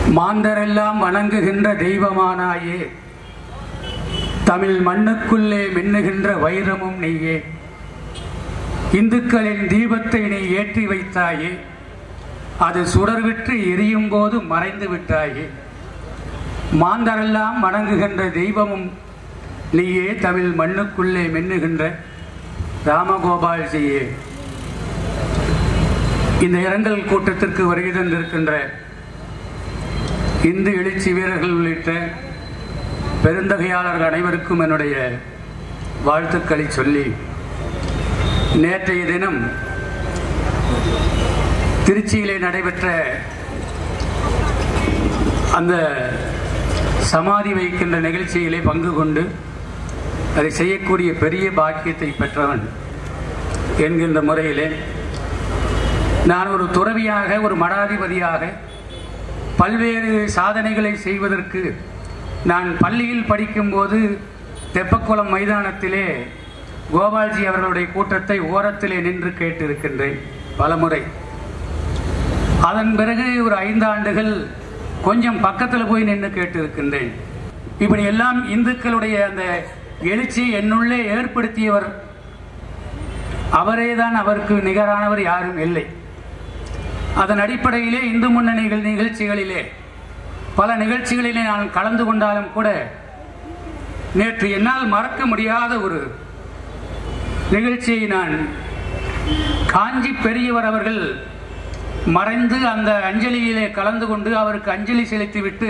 மாந்தரெல்லாம் வணங்குகின்ற தெய்வமானாயே தமிழ் மண்ணுக்குள்ளே மின்னுகின்ற வைரமும் நீயே இந்துக்களின் தீபத்தை நீ ஏற்றி வைத்தாயே அது சுடர்விட்டு எரியும் போது மறைந்து விட்டாயே மாந்தரெல்லாம் வணங்குகின்ற தெய்வமும் நீயே தமிழ் மண்ணுக்குள்ளே மின்னுகின்ற ராமகோபால்ஜியே இந்த இரங்கல் கூட்டத்திற்கு வருகை தந்திருக்கின்ற இந்து எழுச்சி வீரர்கள் உள்ளிட்ட பெருந்தகையாளர்கள் அனைவருக்கும் என்னுடைய வாழ்த்துக்களை சொல்லி நேற்றைய தினம் திருச்சியிலே நடைபெற்ற அந்த சமாதி வைக்கின்ற நிகழ்ச்சியிலே பங்கு கொண்டு அதை செய்யக்கூடிய பெரிய பாக்கியத்தை பெற்றவன் என்கின்ற முறையிலே நான் ஒரு துறவியாக ஒரு மடாதிபதியாக பல்வேறு சாதனைகளை செய்வதற்கு நான் பள்ளியில் படிக்கும்போது தெப்பக்குளம் மைதானத்திலே கோபால்ஜி அவர்களுடைய கூட்டத்தை ஓரத்திலே நின்று கேட்டிருக்கின்றேன் பலமுறை அதன் பிறகு ஒரு ஐந்து ஆண்டுகள் கொஞ்சம் பக்கத்தில் போய் நின்று கேட்டிருக்கின்றேன் இப்படி எல்லாம் இந்துக்களுடைய அந்த எழுச்சி என்னுள்ளே ஏற்படுத்தியவர் அவரேதான் அவருக்கு நிகரானவர் யாரும் இல்லை அதன் அடிப்படையிலே இந்து முன்னணிகள் நிகழ்ச்சிகளிலே பல நிகழ்ச்சிகளிலே நான் கலந்து கொண்டாலும் கூட நேற்று என்னால் மறக்க முடியாத ஒரு நிகழ்ச்சியை நான் காஞ்சி பெரியவர் அவர்கள் மறைந்து அந்த அஞ்சலியிலே கலந்து கொண்டு அவருக்கு அஞ்சலி செலுத்திவிட்டு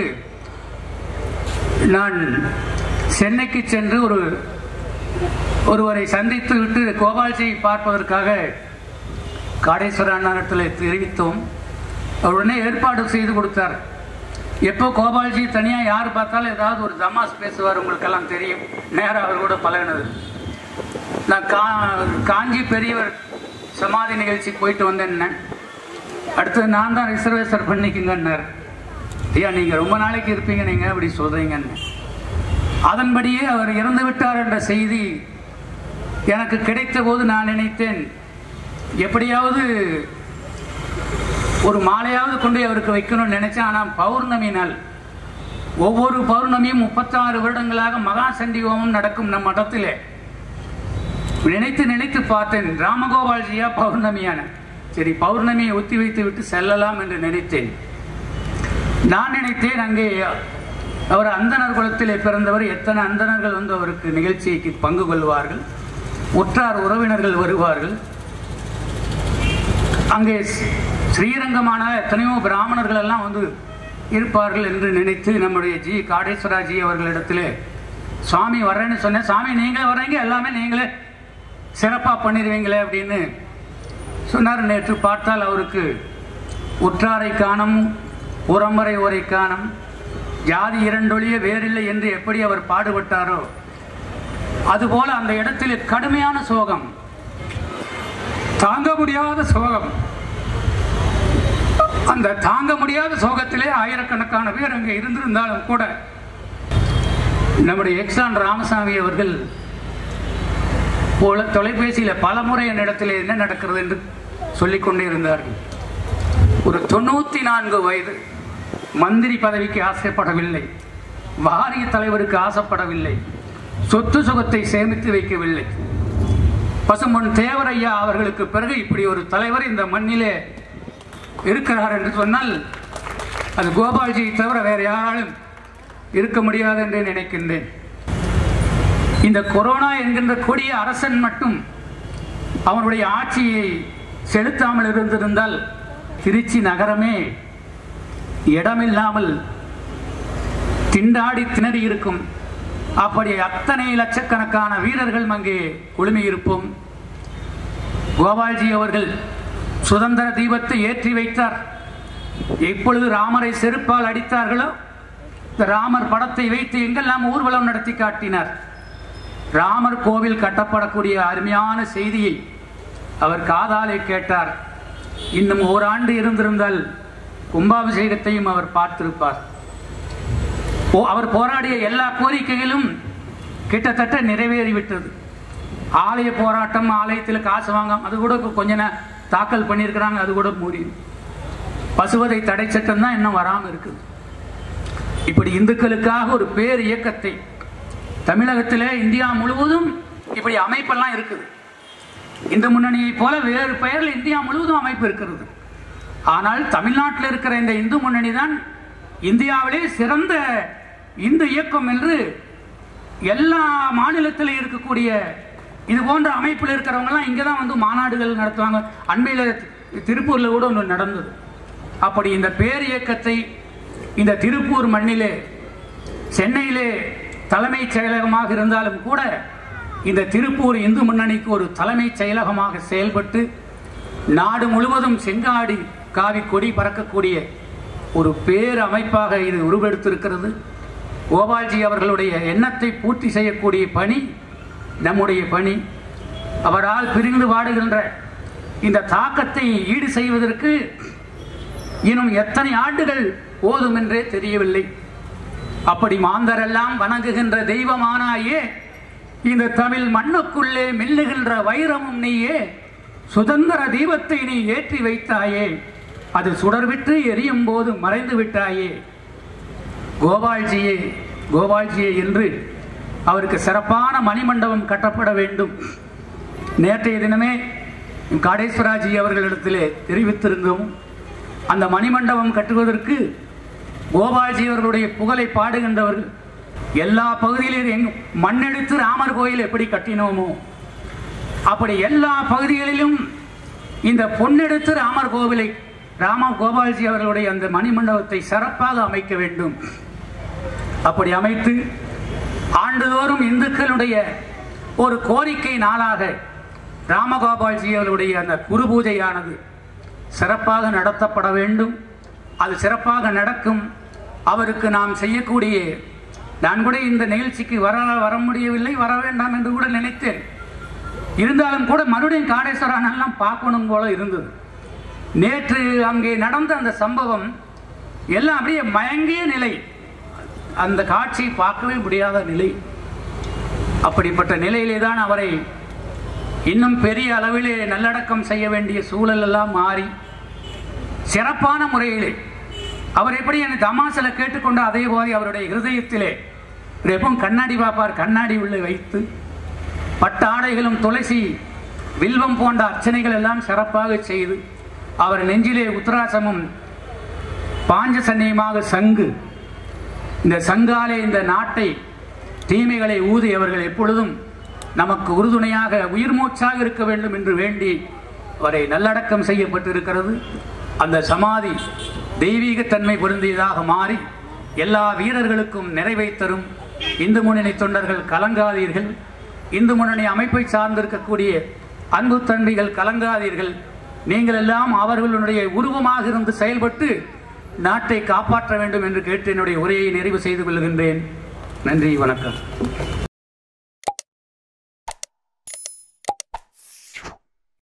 நான் சென்னைக்கு சென்று ஒரு ஒருவரை சந்தித்து விட்டு கோபால்ஜியை பார்ப்பதற்காக காடேஸ்வர அண்ணாடத்தில் தெரிவித்தோம் அவர் உடனே ஏற்பாடு செய்து கொடுத்தார் எப்போ கோபால்ஜி தனியாக யார் பார்த்தாலும் ஏதாவது ஒரு தமாஸ் பேசுவார் உங்களுக்கெல்லாம் தெரியும் நேராக அவர் கூட பழகினது நான் கா காஞ்சி பெரியவர் சமாதி நிகழ்ச்சிக்கு போயிட்டு வந்தேன் அடுத்தது நான் தான் ரிசர்வேஷன் பண்ணிக்குங்கன்னார் ஐயா நீங்கள் ரொம்ப நாளைக்கு இருப்பீங்க நீங்கள் அப்படி சொல்கிறீங்கன்னு அதன்படியே அவர் இறந்து விட்டார் என்ற செய்தி எனக்கு கிடைத்த போது நான் நினைத்தேன் எப்படியாவது ஒரு மாலையாவது கொண்டு அவருக்கு வைக்கணும்னு நினைச்சேன் ஆனால் பௌர்ணமி நாள் ஒவ்வொரு பௌர்ணமியும் முப்பத்தாறு வருடங்களாக மகா சண்டி ஹோமம் நடக்கும் நம் மடத்திலே நினைத்து நினைத்து பார்த்தேன் ராமகோபால்ஜியா பௌர்ணமியான சரி பௌர்ணமியை ஒத்தி வைத்து விட்டு செல்லலாம் என்று நினைத்தேன் நான் நினைத்தேன் அங்கே அவர் அந்தனர் குலத்திலே பிறந்தவர் எத்தனை அந்தனர்கள் வந்து அவருக்கு நிகழ்ச்சிக்கு பங்கு கொள்வார்கள் உற்றார் உறவினர்கள் வருவார்கள் அங்கே ஸ்ரீரங்கமான எத்தனையோ பிராமணர்கள் எல்லாம் வந்து இருப்பார்கள் என்று நினைத்து நம்முடைய ஜி காடேஸ்வராஜி அவர்களிடத்திலே சுவாமி வர்றேன்னு சொன்னேன் சாமி நீங்களே வர்றீங்க எல்லாமே நீங்களே சிறப்பாக பண்ணிடுவீங்களே அப்படின்னு சொன்னார் நேற்று பார்த்தால் அவருக்கு உற்றாரை காணும் உரம்பரை ஓரை காணும் ஜாதி இரண்டொழிய வேறில்லை என்று எப்படி அவர் பாடுபட்டாரோ அதுபோல அந்த இடத்தில் கடுமையான சோகம் தாங்க முடியாத சோகம் அந்த தாங்க முடியாத சோகத்திலே ஆயிரக்கணக்கான பேர் அங்கே இருந்திருந்தாலும் கூட நம்முடைய எக்ஸான் ராமசாமி அவர்கள் போல தொலைபேசியில் பல முறை என்னிடத்தில் என்ன நடக்கிறது என்று சொல்லிக் கொண்டே இருந்தார்கள் ஒரு தொண்ணூத்தி நான்கு வயது மந்திரி பதவிக்கு ஆசைப்படவில்லை வாரிய தலைவருக்கு ஆசைப்படவில்லை சொத்து சுகத்தை சேமித்து வைக்கவில்லை பசும்பொன் தேவரையா அவர்களுக்கு பிறகு இப்படி ஒரு தலைவர் இந்த மண்ணிலே இருக்கிறார் என்று சொன்னால் அது கோபால்ஜியை தவிர வேறு யாராலும் இருக்க முடியாது என்று நினைக்கின்றேன் இந்த கொரோனா என்கின்ற கொடிய அரசன் மட்டும் அவனுடைய ஆட்சியை செலுத்தாமல் இருந்திருந்தால் திருச்சி நகரமே இடமில்லாமல் திண்டாடி திணறி இருக்கும் அப்படி அத்தனை லட்சக்கணக்கான வீரர்கள் அங்கே குழுமியிருப்போம் கோபால்ஜி அவர்கள் சுதந்திர தீபத்தை ஏற்றி வைத்தார் எப்பொழுது ராமரை செருப்பால் அடித்தார்களோ இந்த ராமர் படத்தை வைத்து எங்கெல்லாம் ஊர்வலம் நடத்தி காட்டினார் ராமர் கோவில் கட்டப்படக்கூடிய அருமையான செய்தியை அவர் காதாலே கேட்டார் இன்னும் ஓராண்டு இருந்திருந்தால் கும்பாபிஷேகத்தையும் அவர் பார்த்திருப்பார் அவர் போராடிய எல்லா கோரிக்கைகளும் கிட்டத்தட்ட நிறைவேறிவிட்டது ஆலய போராட்டம் ஆலயத்தில் காசு வாங்காம அது கூட கொஞ்ச நே- தாக்கல் பண்ணியிருக்கிறாங்க அது கூட மூடி பசுவதை தடை சட்டம் தான் இன்னும் வராமல் இருக்குது இப்படி இந்துக்களுக்காக ஒரு பேர் இயக்கத்தை தமிழகத்திலே இந்தியா முழுவதும் இப்படி அமைப்பெல்லாம் இருக்குது இந்து முன்னணியை போல வேறு பெயரில் இந்தியா முழுவதும் அமைப்பு இருக்கிறது ஆனால் தமிழ்நாட்டில் இருக்கிற இந்த இந்து முன்னணி தான் இந்தியாவிலே சிறந்த இந்து இயக்கம் என்று எல்லா மாநிலத்திலும் இருக்கக்கூடிய இது போன்ற அமைப்பில் இருக்கிறவங்கலாம் இங்கே தான் வந்து மாநாடுகள் நடத்துவாங்க அண்மையில் திருப்பூரில் கூட ஒன்று நடந்தது அப்படி இந்த பேர் இயக்கத்தை இந்த திருப்பூர் மண்ணிலே சென்னையிலே தலைமைச் செயலகமாக இருந்தாலும் கூட இந்த திருப்பூர் இந்து முன்னணிக்கு ஒரு தலைமைச் செயலகமாக செயல்பட்டு நாடு முழுவதும் செங்காடி காவி கொடி பறக்கக்கூடிய ஒரு பேர் அமைப்பாக இது உருவெடுத்திருக்கிறது கோபால்ஜி அவர்களுடைய எண்ணத்தை பூர்த்தி செய்யக்கூடிய பணி நம்முடைய பணி அவரால் பிரிந்து வாடுகின்ற இந்த தாக்கத்தை ஈடு செய்வதற்கு இன்னும் எத்தனை ஆண்டுகள் போதும் என்றே தெரியவில்லை அப்படி மாந்தரெல்லாம் வணங்குகின்ற தெய்வமானாயே இந்த தமிழ் மண்ணுக்குள்ளே மெல்லுகின்ற வைரமும் நீயே சுதந்திர தீபத்தை நீ ஏற்றி வைத்தாயே அது சுடர்விட்டு எரியும் போது மறைந்து விட்டாயே கோபால்ஜியே கோபால்ஜியே என்று அவருக்கு சிறப்பான மணிமண்டபம் கட்டப்பட வேண்டும் நேற்றைய தினமே காடேஸ்வராஜி அவர்களிடத்திலே தெரிவித்திருந்தோம் அந்த மணிமண்டபம் கட்டுவதற்கு கோபால்ஜி அவர்களுடைய புகழை பாடுகின்றவர்கள் எல்லா பகுதியிலும் எங் மண்ணெடுத்து ராமர் கோயில் எப்படி கட்டினோமோ அப்படி எல்லா பகுதிகளிலும் இந்த பொன்னெடுத்து ராமர் கோவிலை ராம கோபால்ஜி அவர்களுடைய அந்த மணிமண்டபத்தை சிறப்பாக அமைக்க வேண்டும் அப்படி அமைத்து ஆண்டுதோறும் இந்துக்களுடைய ஒரு கோரிக்கை நாளாக ராமகோபால்ஜி அவர்களுடைய அந்த குரு பூஜையானது சிறப்பாக நடத்தப்பட வேண்டும் அது சிறப்பாக நடக்கும் அவருக்கு நாம் செய்யக்கூடிய நான் கூட இந்த நிகழ்ச்சிக்கு வர வர முடியவில்லை வர வேண்டாம் என்று கூட நினைத்தேன் இருந்தாலும் கூட மறுபடியும் காடேஸ்வரன் எல்லாம் பார்க்கணும் போல இருந்தது நேற்று அங்கே நடந்த அந்த சம்பவம் எல்லாம் அப்படியே மயங்கிய நிலை அந்த காட்சியை பார்க்கவே முடியாத நிலை அப்படிப்பட்ட நிலையிலே தான் அவரை இன்னும் பெரிய அளவிலே நல்லடக்கம் செய்ய வேண்டிய சூழல் எல்லாம் மாறி சிறப்பான முறையிலே அவர் எப்படி என்னை தமாசில கேட்டுக்கொண்டு அதே போய் அவருடைய இருதயத்திலே இவர் எப்பவும் கண்ணாடி பார்ப்பார் கண்ணாடி உள்ளே வைத்து பட்டாடைகளும் துளசி வில்வம் போன்ற அர்ச்சனைகள் எல்லாம் சிறப்பாக செய்து அவர் நெஞ்சிலே உத்தராசமும் பாஞ்ச சன்னியமாக சங்கு இந்த சங்காலே இந்த நாட்டை தீமைகளை ஊதி அவர்கள் எப்பொழுதும் நமக்கு உறுதுணையாக உயிர் மூச்சாக இருக்க வேண்டும் என்று வேண்டி அவரை நல்லடக்கம் செய்யப்பட்டிருக்கிறது அந்த சமாதி தெய்வீகத்தன்மை பொருந்தியதாக மாறி எல்லா வீரர்களுக்கும் நிறைவை தரும் இந்து முன்னணி தொண்டர்கள் கலங்காதீர்கள் இந்து முன்னணி அமைப்பை சார்ந்திருக்கக்கூடிய அன்பு தம்பிகள் கலங்காதீர்கள் நீங்கள் எல்லாம் அவர்களுடைய உருவமாக இருந்து செயல்பட்டு நாட்டை காப்பாற்ற வேண்டும் என்று கேட்டு என்னுடைய உரையை நிறைவு செய்து கொள்கின்றேன் நன்றி வணக்கம்